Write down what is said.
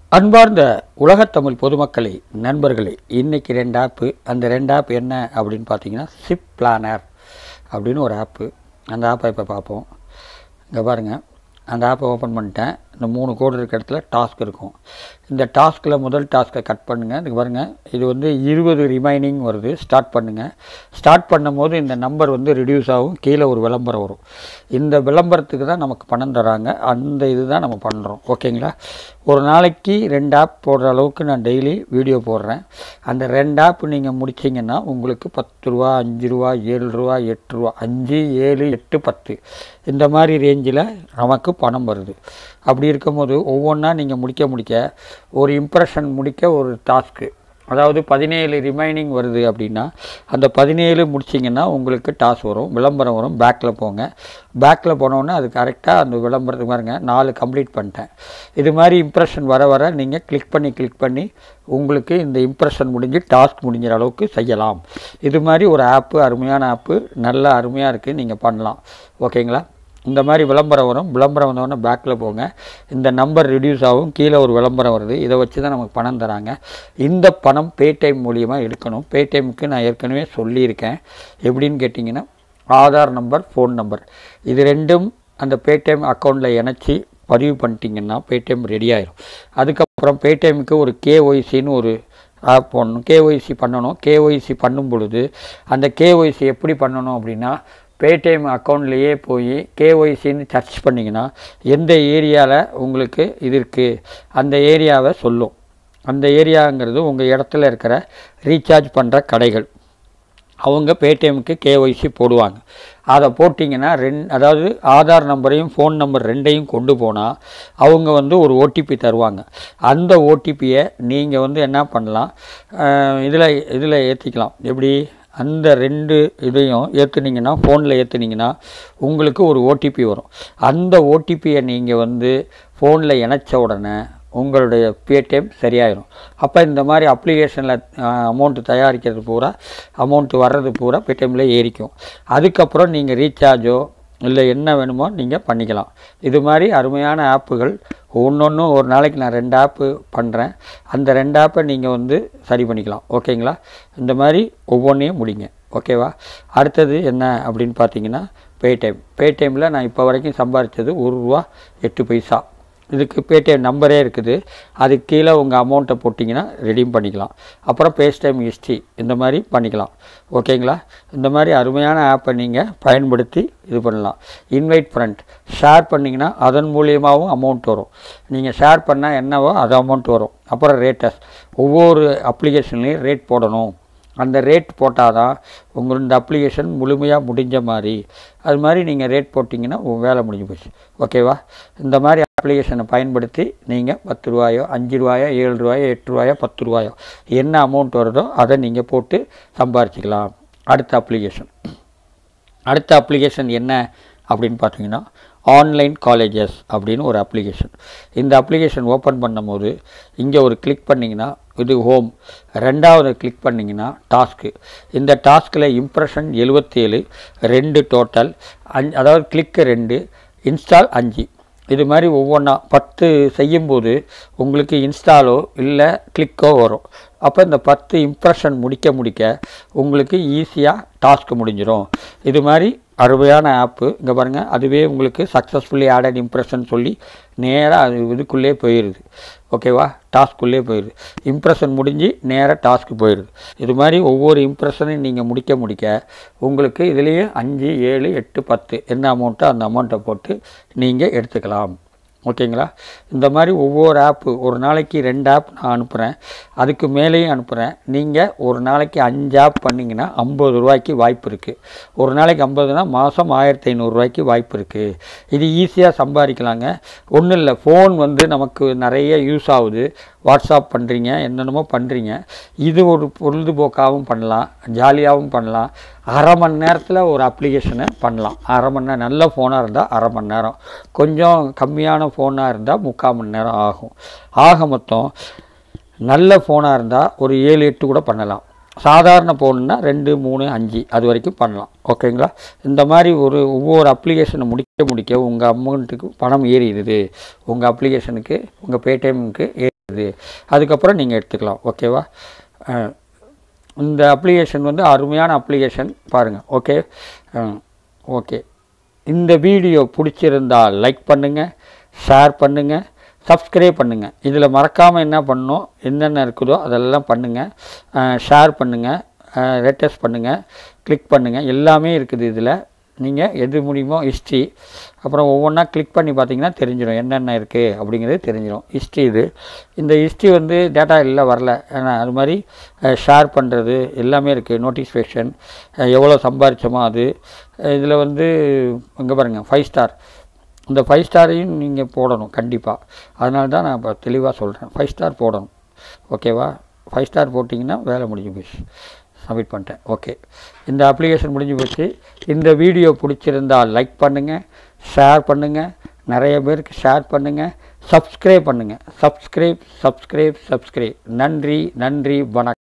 அன்பார்ந்த உலகத்தமிழ் பொதுமக்களே நண்பர்களே இன்றைக்கி ரெண்டு ஆப்பு அந்த ரெண்டு ஆப் என்ன அப்படின்னு பார்த்தீங்கன்னா சிப் பிளானர் அப்படின்னு ஒரு ஆப்பு அந்த ஆப்பை இப்போ பார்ப்போம் இங்கே பாருங்கள் அந்த ஆப்பை ஓப்பன் பண்ணிட்டேன் இந்த மூணு கோடு இருக்க இடத்துல டாஸ்க் இருக்கும் இந்த டாஸ்கில் முதல் டாஸ்க்கை கட் பண்ணுங்கள் இதுக்கு பாருங்கள் இது வந்து இருபது ரிமைனிங் வருது ஸ்டார்ட் பண்ணுங்கள் ஸ்டார்ட் பண்ணும்போது இந்த நம்பர் வந்து ரிடியூஸ் ஆகும் கீழே ஒரு விளம்பரம் வரும் இந்த விளம்பரத்துக்கு தான் நமக்கு பணம் தராங்க அந்த இது தான் நம்ம பண்ணுறோம் ஓகேங்களா ஒரு நாளைக்கு ரெண்டு ஆப் போடுற அளவுக்கு நான் டெய்லி வீடியோ போடுறேன் அந்த ரெண்டு ஆப் நீங்கள் முடிச்சிங்கன்னா உங்களுக்கு பத்து ரூபா அஞ்சு ரூபா ஏழு ரூபா எட்டு ரூபா அஞ்சு ஏழு எட்டு பத்து இந்த மாதிரி ரேஞ்சில் நமக்கு பணம் வருது அப்படி இருக்கும்போது ஒவ்வொன்றா நீங்கள் முடிக்க முடிக்க ஒரு இம்ப்ரெஷன் முடிக்க ஒரு டாஸ்க்கு அதாவது பதினேழு ரிமைனிங் வருது அப்படின்னா அந்த பதினேழு முடிச்சிங்கன்னா உங்களுக்கு டாஸ் வரும் விளம்பரம் வரும் பேக்கில் போங்க பேக்கில் போனோன்னே அது கரெக்டாக அந்த விளம்பரத்துக்கு பாருங்க நாலு கம்ப்ளீட் பண்ணிட்டேன் இது மாதிரி இம்ப்ரெஷன் வர வர நீங்கள் கிளிக் பண்ணி கிளிக் பண்ணி உங்களுக்கு இந்த இம்ப்ரெஷன் முடிஞ்சு டாஸ்க் முடிஞ்சிற அளவுக்கு செய்யலாம் இது மாதிரி ஒரு ஆப்பு அருமையான ஆப்பு நல்ல அருமையாக இருக்குது நீங்கள் பண்ணலாம் ஓகேங்களா இந்த மாதிரி விளம்பரம் வரும் விளம்பரம் வந்தோடனே பேக்கில் போங்க இந்த நம்பர் ரிடியூஸ் ஆகும் கீழே ஒரு விளம்பரம் வருது இதை வச்சு தான் நமக்கு பணம் தராங்க இந்த பணம் பேடிஎம் மூலியமாக எடுக்கணும் பேடிஎம்க்கு நான் ஏற்கனவே சொல்லியிருக்கேன் எப்படின்னு கேட்டிங்கன்னா ஆதார் நம்பர் ஃபோன் நம்பர் இது ரெண்டும் அந்த பேடிஎம் அக்கௌண்ட்டில் இணைச்சி பதிவு பண்ணிட்டீங்கன்னா பேடிஎம் ரெடி ஆயிரும் அதுக்கப்புறம் பேடிஎம்க்கு ஒரு கேஒய்சின்னு ஒரு ஆப் பண்ணணும் கேஒய்சி பண்ணணும் கேஒய்சி பண்ணும் பொழுது அந்த கேஒய்சி எப்படி பண்ணணும் அப்படின்னா பேடிஎம் அக்கௌண்ட்லேயே போய் கேஒய்சின்னு சர்ச் பண்ணிங்கன்னா எந்த ஏரியாவில் உங்களுக்கு இது இருக்குது அந்த ஏரியாவை சொல்லும் அந்த ஏரியாங்கிறது உங்கள் இடத்துல இருக்கிற ரீசார்ஜ் பண்ணுற கடைகள் அவங்க பேடிஎம்க்கு கேஒய்சி போடுவாங்க அதை போட்டிங்கன்னா ரெண் அதாவது ஆதார் நம்பரையும் ஃபோன் நம்பர் ரெண்டையும் கொண்டு போனால் அவங்க வந்து ஒரு ஓடிபி தருவாங்க அந்த ஓடிபியை நீங்கள் வந்து என்ன பண்ணலாம் இதில் இதில் ஏற்றிக்கலாம் எப்படி அந்த ரெண்டு இதையும் ஏற்றுனீங்கன்னா ஃபோனில் ஏற்றுனீங்கன்னா உங்களுக்கு ஒரு ஓடிபி வரும் அந்த ஓடிபியை நீங்கள் வந்து ஃபோனில் இணைச்ச உடனே உங்களுடைய பேடிஎம் சரியாயிடும் அப்போ இந்த மாதிரி அப்ளிகேஷனில் அமௌண்ட்டு தயாரிக்கிறது பூரா அமௌண்ட்டு வர்றது பூரா பேடிஎம்மில் ஏறிக்கும் அதுக்கப்புறம் நீங்கள் ரீசார்ஜோ இல்லை என்ன வேணுமோ நீங்கள் பண்ணிக்கலாம் இது மாதிரி அருமையான ஆப்புகள் ஒன்றொன்றும் ஒரு நாளைக்கு நான் ரெண்டு ஆப்பு பண்ணுறேன் அந்த ரெண்டு ஆப்பை நீங்கள் வந்து சரி பண்ணிக்கலாம் ஓகேங்களா இந்த மாதிரி ஒவ்வொன்றையும் முடிங்க ஓகேவா அடுத்தது என்ன அப்படின்னு பார்த்தீங்கன்னா பேடிஎம் பேடிஎம்மில் நான் இப்போ வரைக்கும் சம்பாதிச்சது ஒரு ரூபா எட்டு பைசா இதுக்கு பேடிஎம் நம்பரே இருக்குது அதுக்கு கீழே உங்கள் அமௌண்ட்டை போட்டிங்கன்னா ரெடீம் பண்ணிக்கலாம் அப்புறம் பேஸ் டைம் ஹிஸ்ட்ரி இந்த மாதிரி பண்ணிக்கலாம் ஓகேங்களா இந்த மாதிரி அருமையான ஆப்பை நீங்கள் பயன்படுத்தி இது பண்ணலாம் இன்வைட் ஃப்ரெண்ட் ஷேர் பண்ணிங்கன்னா அதன் மூலியமாகவும் அமௌண்ட் வரும் நீங்கள் ஷேர் பண்ணால் என்னவோ அது அமௌண்ட் வரும் அப்புறம் ரேட்டஸ் ஒவ்வொரு அப்ளிகேஷன்லேயும் ரேட் போடணும் அந்த ரேட் போட்டால் தான் உங்கள் இந்த அப்ளிகேஷன் முழுமையாக முடிஞ்ச மாதிரி அது மாதிரி நீங்கள் ரேட் போட்டிங்கன்னா உங்கள் வேலை முடிஞ்சு போச்சு ஓகேவா இந்த மாதிரி அப்ளிகேஷனை பயன்படுத்தி நீங்கள் பத்து ரூபாயோ அஞ்சு ரூபாயோ ஏழு ரூபாயோ எட்டு ரூபாயோ பத்து ரூபாயோ என்ன அமௌண்ட் வருதோ அதை நீங்கள் போட்டு சம்பாரிச்சிக்கலாம் அடுத்த அப்ளிகேஷன் அடுத்த அப்ளிகேஷன் என்ன அப்படின்னு பார்த்தீங்கன்னா ஆன்லைன் காலேஜஸ் அப்படின்னு ஒரு அப்ளிகேஷன் இந்த அப்ளிகேஷன் ஓப்பன் பண்ணும்போது இங்கே ஒரு கிளிக் பண்ணிங்கன்னா இது ஹோம் ரெண்டாவது கிளிக் பண்ணிங்கன்னா டாஸ்க்கு இந்த டாஸ்கில் இம்ப்ரெஷன் எழுபத்தேழு ரெண்டு டோட்டல் அஞ்சு அதாவது கிளிக்கு ரெண்டு இன்ஸ்டால் அஞ்சு இது மாதிரி ஒவ்வொன்றா பத்து செய்யும்போது உங்களுக்கு இன்ஸ்டாலோ இல்லை கிளிக்கோ வரும் அப்போ இந்த பத்து இம்ப்ரெஷன் முடிக்க முடிக்க உங்களுக்கு ஈஸியாக டாஸ்க் முடிஞ்சிடும் இது மாதிரி அருமையான ஆப்பு இங்கே பாருங்கள் அதுவே உங்களுக்கு சக்ஸஸ்ஃபுல்லி ஆடட் இம்ப்ரெஷன் சொல்லி நேராக அது இதுக்குள்ளே போயிடுது ஓகேவா டாஸ்க்குள்ளே போயிடுது இம்ப்ரெஷன் முடிஞ்சு நேராக டாஸ்க்கு போயிடுது இது மாதிரி ஒவ்வொரு இம்ப்ரெஷனையும் நீங்கள் முடிக்க முடிக்க உங்களுக்கு இதுலேயே அஞ்சு ஏழு எட்டு பத்து என்ன அமௌண்ட்டோ அந்த அமௌண்ட்டை போட்டு நீங்கள் எடுத்துக்கலாம் ஓகேங்களா இந்த மாதிரி ஒவ்வொரு ஆப்பு ஒரு நாளைக்கு ரெண்டு ஆப் நான் அனுப்புகிறேன் அதுக்கு மேலேயும் அனுப்புகிறேன் நீங்கள் ஒரு நாளைக்கு அஞ்சு ஆப் பண்ணிங்கன்னா ஐம்பது ரூபாய்க்கு வாய்ப்பு இருக்குது ஒரு நாளைக்கு ஐம்பதுனா மாதம் ஆயிரத்தி ஐநூறுரூவாய்க்கு வாய்ப்பு இருக்குது இது ஈஸியாக சம்பாதிக்கலாங்க ஒன்றும் இல்லை ஃபோன் வந்து நமக்கு நிறைய யூஸ் ஆகுது வாட்ஸ்அப் பண்ணுறீங்க என்னென்னமோ பண்ணுறீங்க இது ஒரு பொழுதுபோக்காகவும் பண்ணலாம் ஜாலியாகவும் பண்ணலாம் அரை மணி நேரத்தில் ஒரு அப்ளிகேஷனை பண்ணலாம் அரை மணி நேரம் நல்ல ஃபோனாக இருந்தால் அரை மணி நேரம் கொஞ்சம் கம்மியான ஃபோனாக இருந்தால் முக்கால் மணி நேரம் ஆகும் ஆக மொத்தம் நல்ல ஃபோனாக இருந்தால் ஒரு ஏழு எட்டு கூட பண்ணலாம் சாதாரண ஃபோனுன்னா ரெண்டு மூணு அஞ்சு அது வரைக்கும் பண்ணலாம் ஓகேங்களா இந்த மாதிரி ஒரு ஒவ்வொரு அப்ளிகேஷனை முடிக்க முடிக்க உங்கள் அமௌண்ட்டுக்கு பணம் ஏறிடுது உங்கள் அப்ளிகேஷனுக்கு உங்கள் பேடிஎம்க்கு இது அதுக்கப்புறம் நீங்கள் எடுத்துக்கலாம் ஓகேவா அஹ், இந்த அப்ளிகேஷன் வந்து அருமையான அப்ளிகேஷன் பாருங்கள் ஓகே ஓகே இந்த வீடியோ பிடிச்சிருந்தா லைக் பண்ணுங்கள் ஷேர் பண்ணுங்கள் சப்ஸ்கிரைப் பண்ணுங்கள் இதில் மறக்காமல் என்ன பண்ணணும் என்னென்ன இருக்குதோ அதெல்லாம் பண்ணுங்கள் ஷேர் பண்ணுங்கள் ரெட்டஸ் பண்ணுங்கள் கிளிக் பண்ணுங்கள் எல்லாமே இருக்குது இதில் நீங்கள் எது முடியுமோ ஹிஸ்ட்ரி அப்புறம் ஒவ்வொன்றா கிளிக் பண்ணி பார்த்தீங்கன்னா தெரிஞ்சிடும் என்னென்ன இருக்குது அப்படிங்கிறது தெரிஞ்சிடும் ஹிஸ்ட்ரி இது இந்த ஹிஸ்ட்ரி வந்து டேட்டா இல்லை வரல ஏன்னா அது மாதிரி ஷேர் பண்ணுறது எல்லாமே இருக்குது நோட்டிஃபிகேஷன் எவ்வளோ சம்பாரிச்சோமோ அது இதில் வந்து இங்கே பாருங்கள் ஃபைவ் ஸ்டார் இந்த ஃபைவ் ஸ்டாரையும் நீங்கள் போடணும் கண்டிப்பாக அதனால தான் நான் இப்போ தெளிவாக சொல்கிறேன் ஃபைவ் ஸ்டார் போடணும் ஓகேவா ஃபைவ் ஸ்டார் போட்டிங்கன்னா வேலை முடிஞ்சு போச்சு சப்மிட் பண்ணிட்டேன் ஓகே இந்த அப்ளிகேஷன் முடிஞ்சு போச்சு இந்த வீடியோ பிடிச்சிருந்தா லைக் பண்ணுங்கள் ஷேர் பண்ணுங்கள் நிறைய பேருக்கு ஷேர் பண்ணுங்கள் சப்ஸ்கிரைப் பண்ணுங்கள் சப்ஸ்கிரைப் சப்ஸ்கிரைப் சப்ஸ்கிரைப் நன்றி நன்றி வணக்கம்